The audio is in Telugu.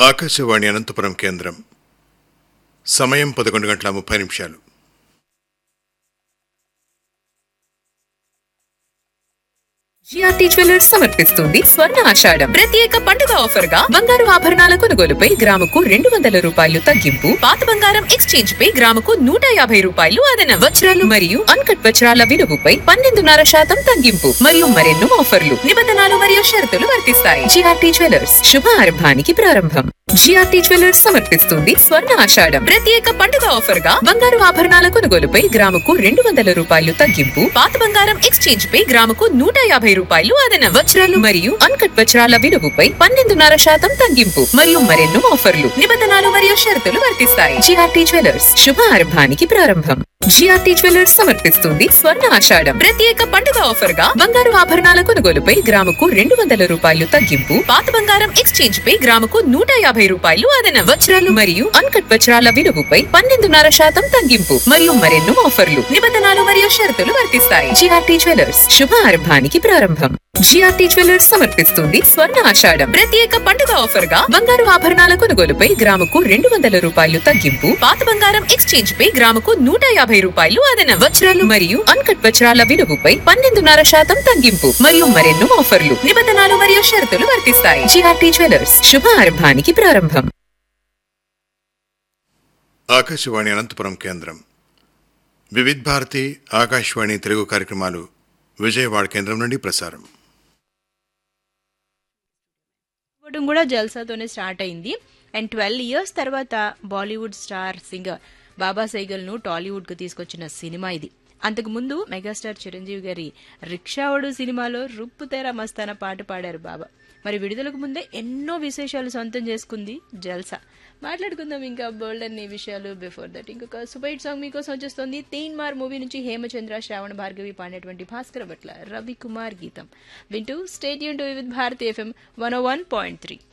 ఆకాశవాణి అనంతపురం కేంద్రం సమయం పదకొండు గంటల ముప్పై నిమిషాలు జిఆర్టీ జ్యువెలర్స్ సమర్పిస్తుంది స్వర్ణ ఆషాఢం ప్రత్యేక పండుగ ఆఫర్ గా బంగారు ఆభరణాల కొనుగోలుపై గ్రాముకు రెండు వందల రూపాయలు తగ్గింపు పాత బంగారం ఎక్స్చేంజ్ పై గ్రాముకు నూట యాభై రూపాయలు అదన వజ్రాలు మరియు అన్కట్ వజ్రాల విలువపై పన్నెండున్నర శాతం తగ్గింపు మరియు మరెన్నో ఆఫర్లు నిబంధనలు మరియు షరతులు వర్తిస్తాయి జిఆర్టీ జ్యువెలర్స్ శుభ ఆరంభానికి ప్రారంభం జిఆర్టీ జ్యువెలర్స్ సమర్పిస్తుంది స్వర్ణ ఆషాఢం ప్రత్యేక పండుగ ఆఫర్ గా బంగారు ఆభరణాల కొనుగోలుపై గ్రాముకు రెండు వందల రూపాయలు తగ్గింపు పాత బంగారం ఎక్స్చేంజ్ పై గ్రాముకు నూట యాభై రూపాయలు అదన వజ్రాలు మరియు అన్కట్ వజ్రాల విలువపై పన్నెండున్నర శాతం తగ్గింపు మరియు మరెన్నో ఆఫర్లు నిబంధనలు మరియు షరతులు వర్తిస్తాయి జిఆర్టీ జ్యువెలర్స్ శుభ ఆరంభానికి ప్రారంభం జిఆర్టీ జ్యువెలర్స్ సమర్పిస్తుంది స్వర్ణ ఆషాఢం ప్రత్యేక పండుగ ఆఫర్ గా బంగారు ఆభరణాల కొనుగోలుపై గ్రాముకు రెండు వందల రూపాయలు తగ్గింపు పాత బంగారం ఎక్స్చేంజ్ పై గ్రాముకు నూట యాభై రూపాయలు అదన వజ్రాలు మరియు అన్కట్ వజ్రాల విలువపై పన్నెండున్నర శాతం తగ్గింపు మరియు మరెన్నో ఆఫర్లు నిబంధనలు మరియు షరతులు వర్తిస్తాయి జిఆర్టీ జ్యువెలర్స్ శుభ ఆరంభానికి ప్రారంభం జిఆర్టీ జ్యువెలర్స్ సమర్పిస్తుంది స్వర్ణ ఆషాఢం ప్రత్యేక పండుగ ఆఫర్ గా బంగారు ఆభరణాల కొనుగోలుపై గ్రాముకు రెండు వందల రూపాయలు తగ్గింపు పాత బంగారం ఎక్స్చేంజ్ పై గ్రాముకు నూట యాభై రూపాయలు అదన వజ్రాలు మరియు అన్కట్ వజ్రాల విలువపై పన్నెండున్నర శాతం తగ్గింపు మరియు మరెన్నో ఆఫర్లు నిబంధనలు మరియు షరతులు వర్తిస్తాయి జిఆర్టీ జ్యువెలర్స్ శుభ ఆరంభానికి ప్రారంభం ఆకాశవాణి అనంతపురం కేంద్రం వివిధ్ భారతి ఆకాశవాణి తెలుగు కార్యక్రమాలు విజయవాడ కేంద్రం నుండి ప్రసారం ఇవ్వడం కూడా జల్సాతోనే స్టార్ట్ అయింది అండ్ ట్వెల్వ్ ఇయర్స్ తర్వాత బాలీవుడ్ స్టార్ సింగర్ బాబా సైగల్ను టాలీవుడ్కు తీసుకొచ్చిన సినిమా ఇది అంతకుముందు మెగాస్టార్ చిరంజీవి గారి రిక్షావడు సినిమాలో రుప్పుతేర మస్తాన పాట పాడారు బాబా మరి విడుదలకు ముందే ఎన్నో విశేషాలు సొంతం చేసుకుంది జల్సా మాట్లాడుకుందాం ఇంకా బోల్డ్ అన్ని విషయాలు బిఫోర్ దట్ ఇంకొక సూపర్ హిట్ సాంగ్ మీకోసం వచ్చేస్తుంది తీన్ మార్ మూవీ నుంచి హేమచంద్ర శ్రావణ భార్గవి పాడినటువంటి భాస్కర భట్ల రవి కుమార్ గీతం వింటూ stadium to with Bharati FM one one point three